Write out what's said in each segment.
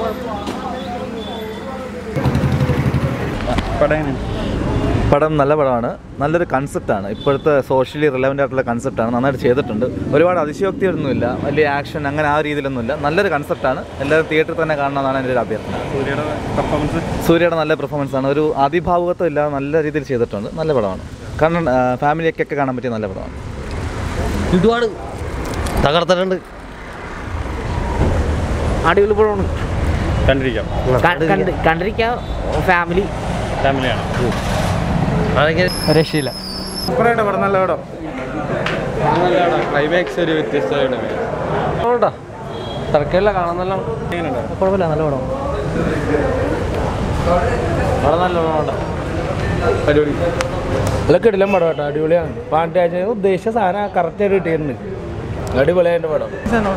പടം നല്ല പടമാണ് നല്ലൊരു കൺസെപ്റ്റാണ് ഇപ്പോഴത്തെ സോഷ്യലി റിലവൻ്റ് ആയിട്ടുള്ള കൺസെപ്റ്റാണ് നന്നായിട്ട് ചെയ്തിട്ടുണ്ട് ഒരുപാട് അതിശയോക്തിയൊന്നുമില്ല വലിയ ആക്ഷൻ അങ്ങനെ ആ രീതിയിലൊന്നുമില്ല നല്ലൊരു കൺസെപ്റ്റാണ് എല്ലാവരും തിയേറ്ററിൽ തന്നെ കാണണമെന്നാണ് എൻ്റെ ഒരു അഭ്യർത്ഥന സൂര്യയുടെ പെർഫോമൻസ് സൂര്യയുടെ നല്ല പെർഫോമൻസ് ആണ് ഒരു അതിഭാവുകത്വം ഇല്ലാതെ നല്ല രീതിയിൽ ചെയ്തിട്ടുണ്ട് നല്ല പടമാണ് കാരണം ഫാമിലിയൊക്കെ കാണാൻ പറ്റിയ നല്ല പടമാണ് ഒരുപാട് തകർത്തിട്ടുണ്ട് അടിപൊളി പടമാണ് കണ്ടിരിക്കാം കണ്ടിരിക്കാം ഫാമിലി ഫാമിലിയാണ് രക്ഷയില്ല സൂപ്പറായിട്ട് പടം നല്ല പടം ക്ലൈമാക്സ് ഒരു വ്യത്യസ്തമായിട്ട് കേട്ടോ തിരക്കില്ല കാണാൻ നല്ല കുഴപ്പമില്ല നല്ല പടം പടം നല്ല പടം അടിപൊളി നല്ല കിടിലം പടം കേട്ടോ അടിപൊളിയാണ് പാണ്ഡ്യാജ് ഉദ്ദേശിച്ച സാധനം കറക്റ്റ് ആയിട്ട് കിട്ടിയിട്ടുണ്ട് അടിപൊളിയായിട്ട് പടം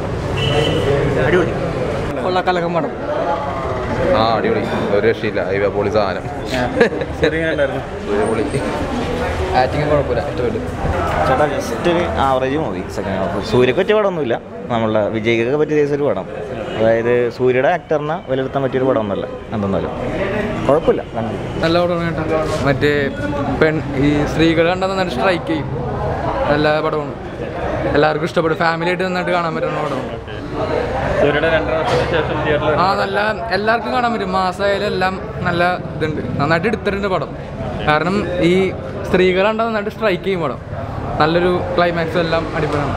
കൊള്ള കലക്കം പടം ആ അടിപൊളി ഒരു രക്ഷയില്ല ഹൈവേ പൊളി സാധനം ഉണ്ടായിരുന്നു പൊളി ആക്ടിങ് കുഴപ്പമില്ല ഇഷ്ടപ്പെട്ടു ചേട്ടാ ജസ്റ്റ് ഒരു ആവറേജ് മൂവി സെക്കൻഡ് ഹാഫ് സൂര്യക്ക് പറ്റിയ പടമൊന്നുമില്ല നമ്മളുടെ വിജയ്ക്കൊക്കെ പറ്റിയ ഒരു പടം അതായത് സൂര്യയുടെ ആക്ടറിനെ വിലയിരുത്താൻ പറ്റിയൊരു പടം ഒന്നുമല്ല എന്തെന്നാലും കുഴപ്പമില്ല കണ്ടു നല്ല പടമാണ് കേട്ടോ മറ്റേ പെൺ ഈ സ്ത്രീകൾ കണ്ടാൽ നന്നായിട്ട് സ്ട്രൈക്ക് ചെയ്യും നല്ല പടമാണ് എല്ലാവർക്കും ഇഷ്ടപ്പെടും ഫാമിലി ആയിട്ട് നന്നായിട്ട് കാണാൻ പറ്റുന്ന പടമാണ് സൂര്യയുടെ രണ്ടര വർഷത്തിന് ശേഷം തിയേറ്ററിൽ ആ നല്ല എല്ലാവർക്കും കാണാൻ പറ്റും മാസമായാലും എല്ലാം നല്ല ഇതുണ്ട് നന്നായിട്ട് എടുത്തിട്ടുണ്ട് പടം കാരണം ഈ സ്ത്രീകൾ കണ്ടാൽ നന്നായിട്ട് സ്ട്രൈക്ക് ചെയ്യും പടം നല്ലൊരു ക്ലൈമാക്സും എല്ലാം അടിപൊളിയാണ്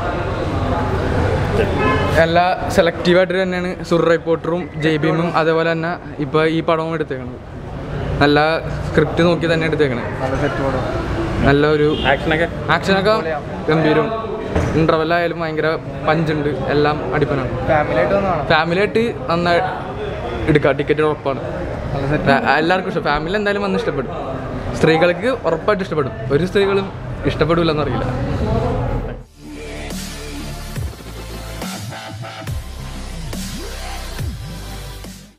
എല്ലാ സെലക്റ്റീവായിട്ട് തന്നെയാണ് സുർ റിപ്പോർട്ടറും ജെയ്ബീമും അതേപോലെ തന്നെ ഇപ്പോൾ ഈ പടവും എടുത്തേക്കണത് നല്ല സ്ക്രിപ്റ്റ് നോക്കി തന്നെ എടുത്തേക്കണേ നല്ല ഒരു ആക്ഷനൊക്കെ ആക്ഷനൊക്കെ ഗംഭീരം ഇൻ്റർവെൽ ആയാലും ഭയങ്കര പഞ്ചുണ്ട് എല്ലാം അടിപ്പനാണ് ഫാമിലി ആയിട്ട് നന്നായി എടുക്കാം ടിക്കറ്റ് ഉറപ്പാണ് ഫാ- എല്ലാവർക്കും ഇഷ്ടം ഫാമിലി എന്തായാലും വന്ന് ഇഷ്ടപ്പെടും സ്ത്രീകൾക്ക് ഉറപ്പായിട്ട് ഇഷ്ടപ്പെടും ഒരു സ്ത്രീകളും ഇഷ്ടപ്പെടില്ലെന്ന് അറിയില്ല